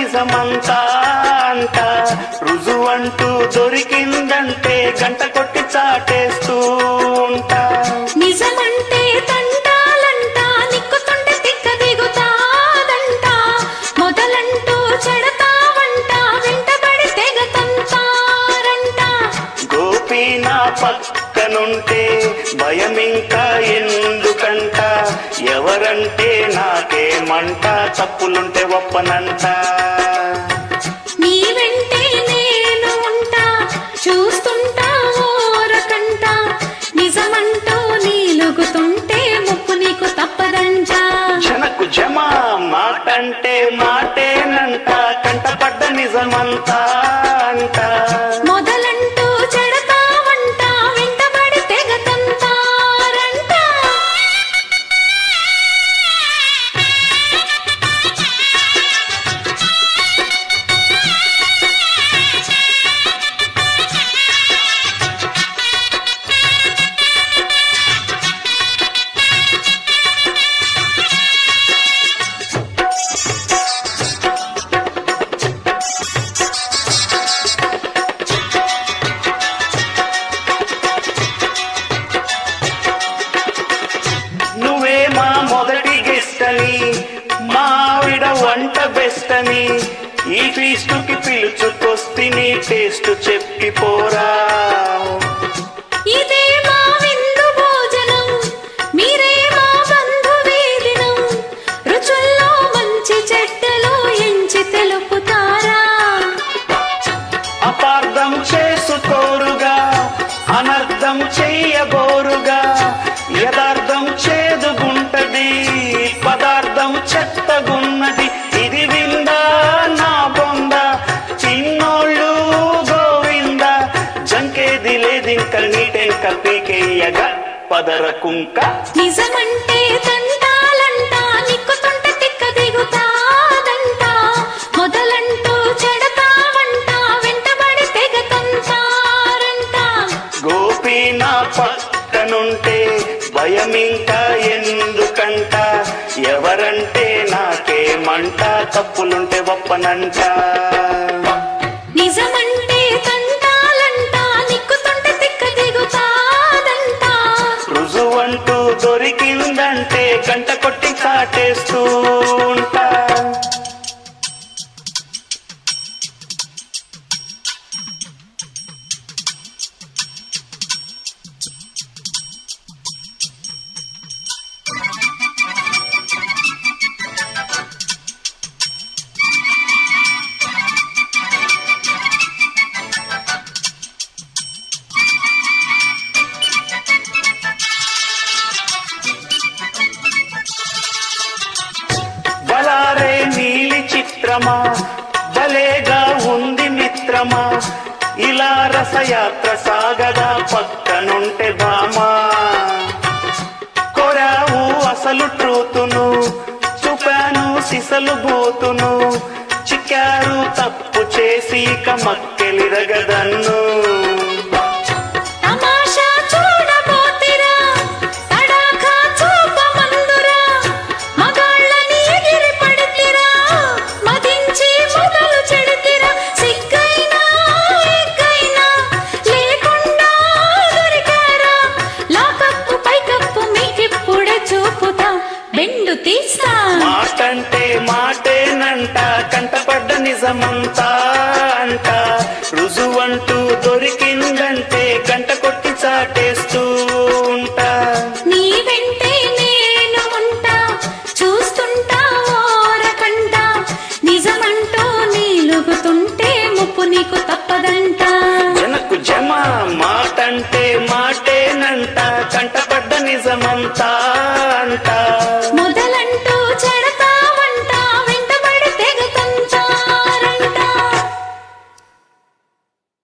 నిజమంతా అంట రుజువంటూ దొరికిందంటే గంట కొట్టి చాటేస్తూ ఉంటా నిజమంటే తంటాలంట నిక్కుతుంటే తిక్క దిగుతాదంట మొదలంటూ చెడతావంట వెంటబడి తెగ తంతారంట గోపి నా పక్కనుంటే భయమింకా ఎందుకంట ఎవరంటే నాకేమంట తప్పులుంటే ఒప్పనంట నీ వెంటే నేను ఉంటా చూస్తుంటా ఓరకంట నిజమంటూ నీలుగుతుంటే ముప్పు నీకు తప్పదంట జనకు జమ మాటంటే మాటేనంట కంటపడ్డ నిజమంతా అంట మొదలంటూ చెడతావంట వెంటబడి తెగ తంతారంట నువ్వే మా మొదటి గెస్ట్ అని మా ఆవిడ వంట బెస్ట్ అని ఈ ఫీస్టుకి పిలుచుకొస్తిని టేస్ట్ చెప్పి పోరా ఇదే మా విందు భోజనం మీరే మా బంధు వేదినం రుచుల్లో మంచి చెడ్డలు ఎంచి తెలుపుతారా అపార్థం చేసుకోరుగా అనర్థం చెయ్యబోరుగా యథార్థం చేదుగుంటది పదార్థం చెత్తగున్నది ఇది విందా నా బొంద చిన్నోళ్ళు గోవింద జంకేది లేదింక నీటెంక పీకేయగా పదర కుంక నిజమంటే తంటాలంట నిక్కుతుంటే తిక్క దిగుతాదంట మొదలంటూ చెడతావంట వెంటబడి తెగ తంతారంట గోపి నా పక్కనుంటే భయమింకా ఎందుకంట ఎవరంటే నాకేమంట తప్పులుంటే ఒప్పనంట నిజమంటే తంటాలంట నిక్కుతుంటే తిక్క దిగుతాదంట రుజువంటూ దొరికిందంటే గంట కొట్టి కాటేస్తూ ఉంటా బలారే నీలి చిత్రమా భలేగా ఉంది మిత్రమా ఇలా రసయాత్ర సాగదా పక్కనుంటే బామా కొరావు అసలు ట్రూతును చూపాను సిసలు బూతును చిక్కారు తప్పు చేసి ఇక మక్కెలిరగదన్ను తమాషా చూడబోతిరా తడాఖా చూపమందురా మగాళ్ళని ఎగిరి పడితిరా మదించి మొదలు చెడితిరా సిగ్గైనా ఎగ్గైనా లేకుండా దొరికారా లాకప్పు పైకప్పు మీకిప్పుడే చూపుతా బెండు తీసా మాటంటే మాటేనంట కంటపడ్డ నిజమంతా అంట రుజువంటూ దొరి